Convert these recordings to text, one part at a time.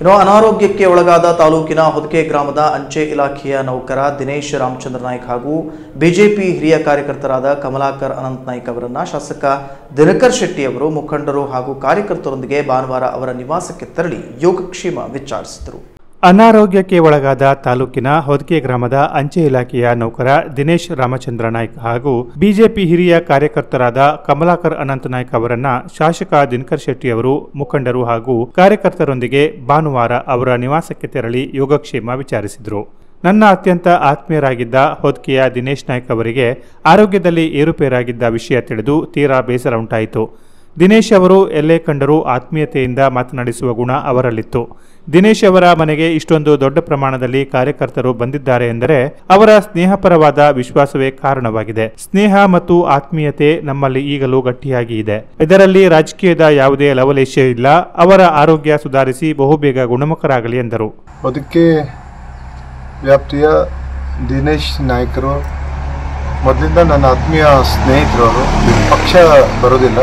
ಇನ್ನು ಅನಾರೋಗ್ಯಕ್ಕೆ ಒಳಗಾದ ತಾಲೂಕಿನ ಹೊದಕೆ ಗ್ರಾಮದ ಅಂಚೆ ಇಲಾಖೆಯ ನೌಕರ ದಿನೇಶ್ ರಾಮಚಂದ್ರ ನಾಯ್ಕ್ ಹಾಗೂ ಬಿಜೆಪಿ ಹಿರಿಯ ಕಾರ್ಯಕರ್ತರಾದ ಕಮಲಾಕರ್ ಅನಂತ್ ನಾಯ್ಕ್ ಅವರನ್ನ ಶಾಸಕ ದಿನಕರ್ ಶೆಟ್ಟಿ ಅವರು ಮುಖಂಡರು ಹಾಗೂ ಕಾರ್ಯಕರ್ತರೊಂದಿಗೆ ಭಾನುವಾರ ಅವರ ನಿವಾಸಕ್ಕೆ ತೆರಳಿ ಯೋಗಕ್ಷೇಮ ವಿಚಾರಿಸಿದರು ಅನಾರೋಗ್ಯಕ್ಕೆ ಒಳಗಾದ ತಾಲೂಕಿನ ಹೊದಕೆ ಗ್ರಾಮದ ಅಂಚೆ ಇಲಾಖೆಯ ನೌಕರ ದಿನೇಶ್ ರಾಮಚಂದ್ರ ನಾಯ್ಕ್ ಹಾಗೂ ಬಿಜೆಪಿ ಹಿರಿಯ ಕಾರ್ಯಕರ್ತರಾದ ಕಮಲಾಕರ್ ಅನಂತ ನಾಯ್ಕ್ ಅವರನ್ನ ಶಾಸಕ ದಿನಕರ್ ಶೆಟ್ಟಿ ಅವರು ಮುಖಂಡರು ಹಾಗೂ ಕಾರ್ಯಕರ್ತರೊಂದಿಗೆ ಭಾನುವಾರ ಅವರ ನಿವಾಸಕ್ಕೆ ತೆರಳಿ ಯೋಗಕ್ಷೇಮ ವಿಚಾರಿಸಿದರು ನನ್ನ ಅತ್ಯಂತ ಆತ್ಮೀಯರಾಗಿದ್ದ ಹೊದ್ಕೆಯ ದಿನೇಶ್ ನಾಯ್ಕ್ ಅವರಿಗೆ ಆರೋಗ್ಯದಲ್ಲಿ ಏರುಪೇರಾಗಿದ್ದ ವಿಷಯ ತಿಳಿದು ತೀರಾ ಬೇಸರ ಉಂಟಾಯಿತು ದಿನೇಶ್ ಅವರು ಎಲ್ಲೇ ಕಂಡರೂ ಆತ್ಮೀಯತೆಯಿಂದ ಮಾತನಾಡಿಸುವ ಗುಣ ಅವರಲ್ಲಿತ್ತು ದಿನೇಶ್ ಅವರ ಮನೆಗೆ ಇಷ್ಟೊಂದು ದೊಡ್ಡ ಪ್ರಮಾಣದಲ್ಲಿ ಕಾರ್ಯಕರ್ತರು ಬಂದಿದ್ದಾರೆ ಎಂದರೆ ಅವರ ಸ್ನೇಹಪರವಾದ ವಿಶ್ವಾಸವೇ ಕಾರಣವಾಗಿದೆ ಸ್ನೇಹ ಮತ್ತು ಆತ್ಮೀಯತೆ ನಮ್ಮಲ್ಲಿ ಈಗಲೂ ಗಟ್ಟಿಯಾಗಿ ಇದೆ ಇದರಲ್ಲಿ ರಾಜಕೀಯದ ಯಾವುದೇ ಲವಲೇಶ ಇಲ್ಲ ಅವರ ಆರೋಗ್ಯ ಸುಧಾರಿಸಿ ಬಹುಬೇಗ ಗುಣಮುಖರಾಗಲಿ ಎಂದರು ಅದಕ್ಕೆ ವ್ಯಾಪ್ತಿಯ ದಿನೇಶ್ ನಾಯ್ಕರು ಮೊದಲಿಂದ ನನ್ನ ಆತ್ಮೀಯ ಸ್ನೇಹಿತರು ಅವರು ಪಕ್ಷ ಬರೋದಿಲ್ಲ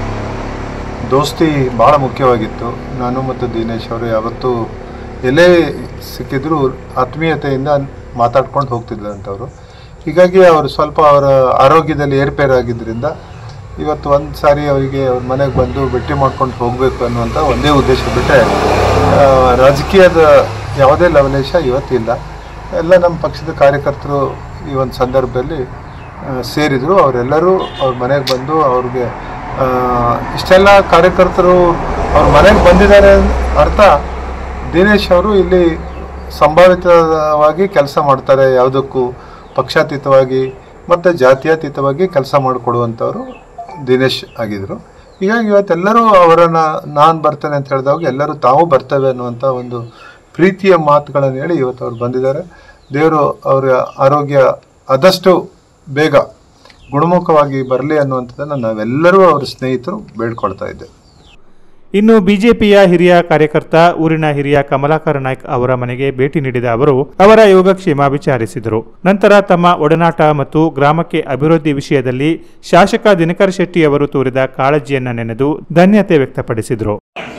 ದೋಸ್ತಿ ಭಾಳ ಮುಖ್ಯವಾಗಿತ್ತು ನಾನು ಮತ್ತು ದಿನೇಶ್ ಅವರು ಯಾವತ್ತೂ ಎಲ್ಲೇ ಸಿಕ್ಕಿದ್ರು ಆತ್ಮೀಯತೆಯಿಂದ ಮಾತಾಡ್ಕೊಂಡು ಹೋಗ್ತಿದ್ದಂಥವ್ರು ಹೀಗಾಗಿ ಅವರು ಸ್ವಲ್ಪ ಅವರ ಆರೋಗ್ಯದಲ್ಲಿ ಏರ್ಪೇರಾಗಿದ್ದರಿಂದ ಇವತ್ತು ಒಂದು ಸಾರಿ ಅವರಿಗೆ ಅವ್ರ ಮನೆಗೆ ಬಂದು ಭೇಟಿ ಮಾಡ್ಕೊಂಡು ಹೋಗಬೇಕು ಅನ್ನುವಂಥ ಒಂದೇ ಉದ್ದೇಶ ಬಿಟ್ಟರೆ ರಾಜಕೀಯದ ಯಾವುದೇ ಲವಲೇಶ ಇವತ್ತಿಲ್ಲ ಎಲ್ಲ ನಮ್ಮ ಪಕ್ಷದ ಕಾರ್ಯಕರ್ತರು ಈ ಒಂದು ಸಂದರ್ಭದಲ್ಲಿ ಆ, ಸೇರಿದರು ಅವರೆಲ್ಲರೂ ಅವ್ರ ಮನೆಗೆ ಬಂದು ಅವ್ರಿಗೆ ಆ, ಇಷ್ಟೆಲ್ಲ ಕಾರ್ಯಕರ್ತರು ಅವ್ರ ಮನೆಗೆ ಬಂದಿದ್ದಾರೆ ಅರ್ಥ ದಿನೇಶ್ ಅವರು ಇಲ್ಲಿ ಸಂಭಾವಿತವಾಗಿ ಕೆಲಸ ಮಾಡ್ತಾರೆ ಯಾವುದಕ್ಕೂ ಪಕ್ಷಾತೀತವಾಗಿ ಮತ್ತು ಜಾತ್ಯತೀತವಾಗಿ ಕೆಲಸ ಮಾಡಿಕೊಡುವಂಥವ್ರು ದಿನೇಶ್ ಆಗಿದ್ರು ಹೀಗಾಗಿ ಇವತ್ತೆಲ್ಲರೂ ಅವರನ್ನು ನಾನು ಬರ್ತೇನೆ ಅಂತ ಹೇಳಿದಾಗ ಎಲ್ಲರೂ ತಾವು ಬರ್ತೇವೆ ಅನ್ನುವಂಥ ಒಂದು ಪ್ರೀತಿಯ ಮಾತುಗಳನ್ನು ಹೇಳಿ ಇವತ್ತು ಅವ್ರು ಬಂದಿದ್ದಾರೆ ದೇವರು ಅವರ ಆರೋಗ್ಯ ಆದಷ್ಟು ಬೇಗ ಗುಣಮುಖವಾಗಿ ಬರಲಿ ಅನ್ನುವಂಥದ್ದನ್ನು ನಾವೆಲ್ಲರೂ ಅವ್ರ ಸ್ನೇಹಿತರು ಬೇಡ್ಕೊಳ್ತಾ ಇದ್ದೇವೆ ಇನ್ನು ಬಿಜೆಪಿಯ ಹಿರಿಯ ಕಾರ್ಯಕರ್ತ ಊರಿನ ಹಿರಿಯ ಕಮಲಾಕರ ನಾಯ್ಕ್ ಅವರ ಮನೆಗೆ ಭೇಟಿ ನೀಡಿದ ಅವರು ಅವರ ಯೋಗಕ್ಷೇಮ ವಿಚಾರಿಸಿದರು ನಂತರ ತಮ್ಮ ಒಡನಾಟ ಮತ್ತು ಗ್ರಾಮಕ್ಕೆ ಅಭಿವೃದ್ಧಿ ವಿಷಯದಲ್ಲಿ ಶಾಸಕ ದಿನಕರ್ ಶೆಟ್ಟಿ ಅವರು ತೋರಿದ ಕಾಳಜಿಯನ್ನ ನೆನೆದು ಧನ್ಯತೆ ವ್ಯಕ್ತಪಡಿಸಿದರು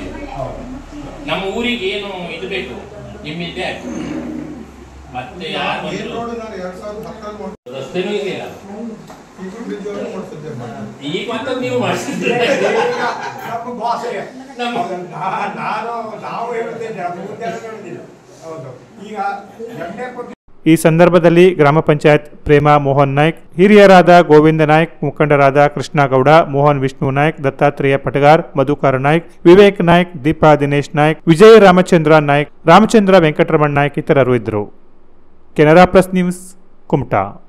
ನಮ್ಮ ಊರಿಗೆ ಏನು ಇದು ಬೇಕು ನಿಮ್ಮಿಂದ ಮತ್ತೆ ಯಾರು ಬಂದ್ರು? ರಸ್ತೆನೂ ಇದೆಯಲ್ಲ ಈಗ ಮತ್ತೆ ನೀವು ಮಾಡಿಸಿದ್ರೆ ನಮ್ಮ ಭಾಷೆ ನಮ್ಮ ನಾ- ನಾನು ನಾವು ಹೇಳ್ತೇನೆ ಅದು ಮುಂದೆ ಹೇಳೋದಿಲ್ಲ. ಹೌದು ಈಗ ಎಣ್ಣೆ ಕೊಟ್ಟು ಈ ಸಂದರ್ಭದಲ್ಲಿ ಗ್ರಾಮ ಪಂಚಾಯತ್ ಪ್ರೇಮ ಮೋಹನ್ ನಾಯ್ಕ್ ಹಿರಿಯರಾದ ಗೋವಿಂದ ನಾಯ್ಕ್ ಮುಖಂಡರಾದ ಕೃಷ್ಣಗೌಡ ಮೋಹನ್ ವಿಷ್ಣು ನಾಯ್ಕ್ ದತ್ತಾತ್ರೇಯ ಪಟಗಾರ್ ಮಧುಕರ ನಾಯ್ಕ್ ವಿವೇಕ್ ನಾಯ್ಕ್ ದೀಪಾ ದಿನೇಶ್ ನಾಯ್ಕ್ ವಿಜಯ ರಾಮಚಂದ್ರ ನಾಯ್ಕ್ ರಾಮಚಂದ್ರ ವೆಂಕಟರಮಣ ನಾಯ್ಕ್ ಇತರರು ಇದ್ದರು ಕೆನರಾ ಪ್ಲಸ್ ನ್ಯೂಸ್ ಕುಮಟಾ